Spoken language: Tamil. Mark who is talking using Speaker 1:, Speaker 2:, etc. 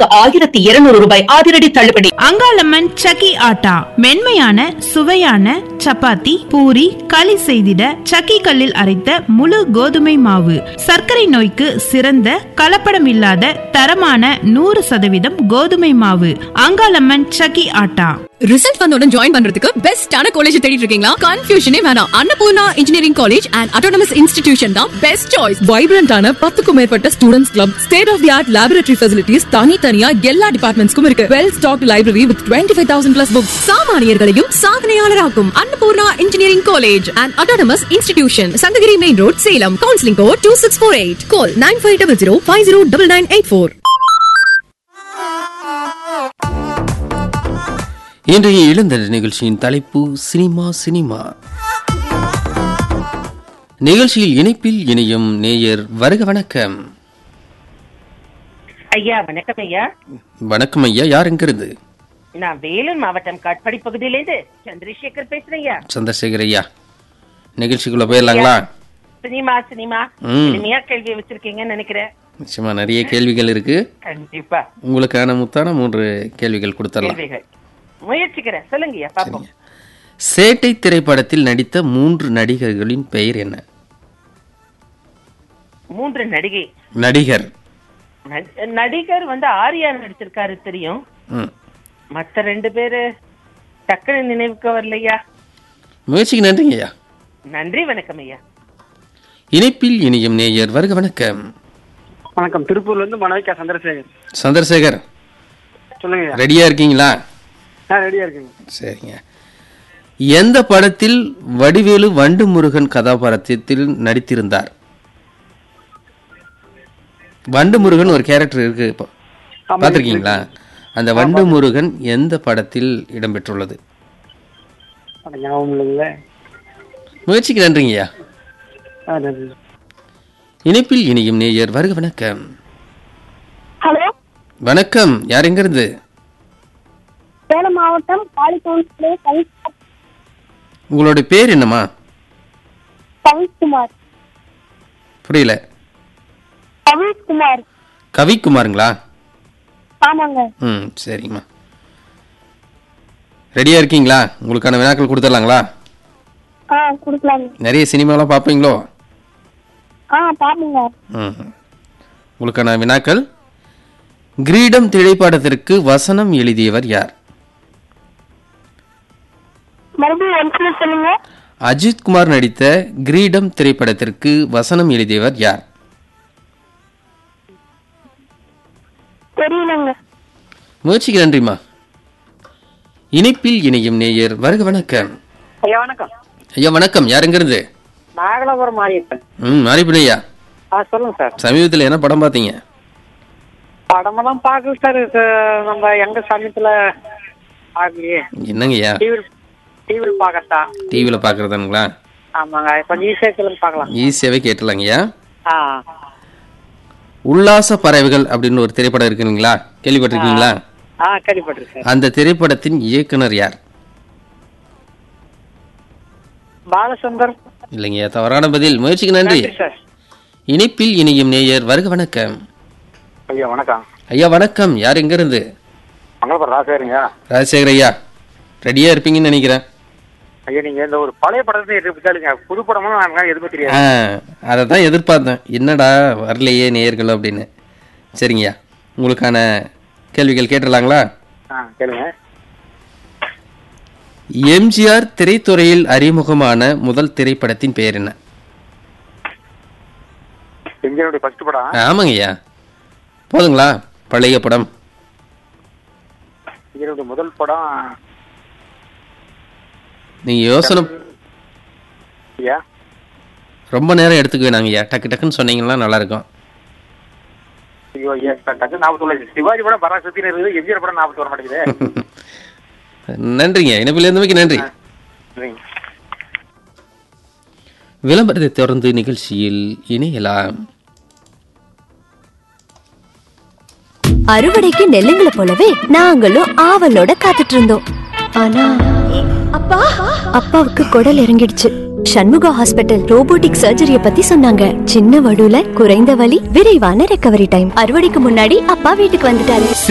Speaker 1: ஆயிரத்தி இருநூறு ரூபாய் அதிரடி தள்ளுபடி
Speaker 2: அங்காளம்மன் சக்கி ஆட்டா மென்மையான சுவையான சப்பாத்தி பூரி களி செய்திட சக்கி கல்லில் அரைத்த முழு கோதுமை மாவு சர்க்கரை நோய்க்கு சிறந்த கலப்படம் இல்லாத தரமான நூறு சதவீதம் கோதுமை மாவு அங்காளம்மன் சக்கி ஆட்டா
Speaker 3: ரிசல்ட் வந்தோட ஜாயின் பண்றதுக்கு பெஸ்டான காலேஜ் தேடிட்டு இருக்கீங்களா கன்ஃபியூஷனே வேணாம் Annapoorna engineering college and autonomous institution தான் பெஸ்ட் சாய்ஸ் வைப்ரண்டான பத்துக்கும் மேற்பட்ட students club state of the art laboratory facilities தனித்தனியா எல்லா டிபார்ட்மெண்ட்ஸ்க்கும் இருக்கு well stock library with twenty five thousand plus books சாமானியர்களையும் சாதனையாளராக்கும் Annapoorna engineering college and autonomous institution Sankagiri main road Salem counselling code two six four eight call nine five double zero five zero double nine eight four
Speaker 4: இன்றைய இளந்தர நிகழ்ச்சியின் தலைப்பு சினிமா சினிமா நிகழ்ச்சியில் இணைப்பில் இணையும் நேயர் வருக வணக்கம்
Speaker 5: ஐயா வணக்கம் ஐயா
Speaker 4: வணக்கம் ஐயா யாருங்கிறது
Speaker 5: நான் வேலூர் மாவட்டம் காட்பாடி பகுதியிலேருந்து சந்திரசேகர் பேசுறேன் ஐயா
Speaker 4: சந்திரசேகர் ஐயா நிகழ்ச்சிக்குள்ள போயிடலாங்களா
Speaker 5: சினிமா சினிமா
Speaker 4: ம்.
Speaker 5: இனிமையா கேள்வி வச்சிருக்கீங்கன்னு நினைக்கிறேன்
Speaker 4: நிச்சயமா நிறைய கேள்விகள் இருக்கு
Speaker 5: கண்டிப்பா
Speaker 4: உங்களுக்கான முத்தான மூன்று கேள்விகள் கொடுத்துடலாம்
Speaker 5: கேள்விகள் முயற்சிக்கிறேன் சொல்லுங்க ஐயா பாப்போம்
Speaker 4: சேட்டை திரைப்படத்தில் நடித்த மூன்று நடிகர்களின் பெயர் என்ன
Speaker 5: மூன்று நடிகை
Speaker 4: நடிகர்
Speaker 5: நடி- நடிகர் வந்து ஆர்யா நடிச்சிருக்காரு தெரியும்
Speaker 4: ம்.
Speaker 5: மத்த ரெண்டு பேரு டக்குனு நினைவுக்கு வரலையா
Speaker 4: முயற்சிக்கு நன்றிங்க ஐயா
Speaker 5: நன்றி வணக்கம் ஐயா
Speaker 4: இணைப்பில் இணையும் நேயர் வருக வணக்கம்
Speaker 6: வணக்கம் திருப்பூர்ல இருந்து மனோவிகா சந்திரசேகர்
Speaker 4: சந்திரசேகர்
Speaker 6: சொல்லுங்க ஐயா.
Speaker 4: ரெடியா இருக்கீங்களா
Speaker 6: நான் ரெடியா இருக்குங்க
Speaker 4: சரிங்க எந்த படத்தில் வடிவேலு வண்டு முருகன் கதாபாத்திரத்தில் நடித்திருந்தார் வண்டு முருகன் ஒரு கேரக்டர் இருக்கு இப்போ
Speaker 6: ஆமா,
Speaker 4: பார்த்திருக்கீங்களா அந்த வண்டு முருகன் எந்த படத்தில் இடம்பெற்றுள்ளது
Speaker 6: அட, ஞாபகம் இல்லைங்களே
Speaker 4: முயற்சிக்கு நன்றிங்கய்யா
Speaker 6: ஆ, நன்றி.
Speaker 4: இணைப்பில் இணையும் நேயர் வருக வணக்கம்
Speaker 7: ஹலோ
Speaker 4: வணக்கம் யார் எங்கிருந்து
Speaker 7: சேலம் மாவட்டம் பாலிகவுன்சிலே கவிஷ்
Speaker 4: உங்களுடைய பேர் என்னம்மா
Speaker 7: கவிஷ்குமார்
Speaker 4: புரியல
Speaker 7: கவிஷ்குமார்
Speaker 4: கவிக்குமாருங்களா
Speaker 7: ஆமாங்க
Speaker 4: ம் சரிங்கம்மா ரெடியா இருக்கீங்களா உங்களுக்கான வினாக்கள் கொடுத்துடலாங்களா
Speaker 7: ஆ கொடுக்கலாங்க
Speaker 4: நிறைய சினிமாலாம் பார்ப்பீங்களோ
Speaker 7: ஆ பாருங்க
Speaker 4: ம் உங்களுக்கான வினாக்கள் கிரீடம் திரைப்படத்திற்கு வசனம் எழுதியவர் யார்
Speaker 7: மறுபடியும் ஒன்று சொல்லுங்க
Speaker 4: அஜித் குமார் நடித்த கிரீடம் திரைப்படத்திற்கு வசனம் எழுதியவர் யார்
Speaker 7: தெரியலங்க
Speaker 4: முயற்சிக்கு நன்றிம்மா இணைப்பில் இணையும் நேயர் வருக வணக்கம்
Speaker 6: ஐயா வணக்கம்
Speaker 4: ஐயா வணக்கம் யாருங்கிறது
Speaker 6: நாகலாபுரம் மாறியிருப்பேன்
Speaker 4: ம் மாறிப்பிள்ளையா
Speaker 6: ஆ சொல்லுங்க சார்
Speaker 4: சமீபத்தில் என்ன படம் பார்த்தீங்க
Speaker 6: படமெல்லாம் பார்க்கல சார் இது நம்ம எங்க சமயத்துல பார்க்கலையே
Speaker 4: என்னங்கய்யா
Speaker 6: டிவியில் டிவியில் பார்க்கறதா
Speaker 4: டிவியில் பார்க்குறதானுங்களா
Speaker 6: ஆமாங்க கொஞ்சம் ஈஸியாக சொல்லுங்க பார்க்கலாம்
Speaker 4: ஈஸியாகவே கேட்டலாங்கய்யா
Speaker 6: ஆ
Speaker 4: உல்லாச பறவைகள் அப்படின்னு ஒரு திரைப்படம் இருக்குங்களா கேள்விப்பட்டிருக்கீங்களா
Speaker 6: ஆ கேள்விப்பட்டிருக்கேன்
Speaker 4: அந்த திரைப்படத்தின் இயக்குனர் யார்
Speaker 6: பாலசுந்தர்
Speaker 4: இல்லைங்கய்யா தவறான பதில் முயற்சிக்கு நன்றி
Speaker 6: நன்றி சார்
Speaker 4: இணைப்பில் இணையும் நேயர் வருக வணக்கம்
Speaker 8: ஐயா வணக்கம்
Speaker 4: ஐயா வணக்கம் யார் எங்கிருந்து
Speaker 8: மங்களபுரம் ராசாருங்க
Speaker 4: ராஜசேகர் ஐயா ரெடியா இருப்பீங்கன்னு நினைக்கிறேன்
Speaker 8: ஐயா நீங்க இந்த ஒரு பழைய படத்தை எடுத்துக்காளுங்க புது படமும் எனக்கு எதுவுமே தெரியாது
Speaker 4: ஆ அதை தான் எதிர்பார்த்தேன் என்னடா வரலையே நேயர்கள் அப்படின்னு சரிங்கய்யா உங்களுக்கான கேள்விகள் கேட்டுடலாங்களா
Speaker 8: ஆ கேளுங்க
Speaker 4: எம்ஜிஆர் திரைத்துறையில் அறிமுகமான முதல் திரைப்படத்தின் பெயர் என்ன
Speaker 8: எம்ஜிஆருடைய ஃபர்ஸ்ட் படம்
Speaker 4: ஆமாங்கய்யா போதுங்களா பழைய படம்
Speaker 8: எம்ஜிஆருடைய முதல் படம்
Speaker 4: நீங்க யோசனை
Speaker 8: ஐயா
Speaker 4: ரொம்ப நேரம் எடுத்துக்க வேணாங்கய்யா டக்கு டக்குன்னு சொன்னீங்கன்னா நல்லா இருக்கும்
Speaker 8: ஐயோ ஐயா டக்கு நாற்பத்தி ஒன்று சிவாஜி படம் பராசக்தின்னு இருக்குது எம்ஜிஆர் படம் நாற்பத்தி வர மாட்டேங்குது
Speaker 4: நன்றிங்க இணைப்பில் இருந்தமைக்கு நன்றி
Speaker 8: சரிங்க
Speaker 4: விளம்பரத்தை தொடர்ந்து நிகழ்ச்சியில் இணையலாம்
Speaker 9: அறுவடைக்கு நெல்லுங்களை போலவே நாங்களும் ஆவலோட காத்துட்டு இருந்தோம் ஆனா அப்பா அப்பாவுக்கு குடல் இறங்கிடுச்சு சண்முகா ஹாஸ்பிட்டல் ரோபோட்டிக் சர்ஜரிய பத்தி சொன்னாங்க சின்ன வடுல குறைந்த வலி விரைவான ரெக்கவரி டைம் அறுவடைக்கு முன்னாடி அப்பா வீட்டுக்கு வந்துட்டாரு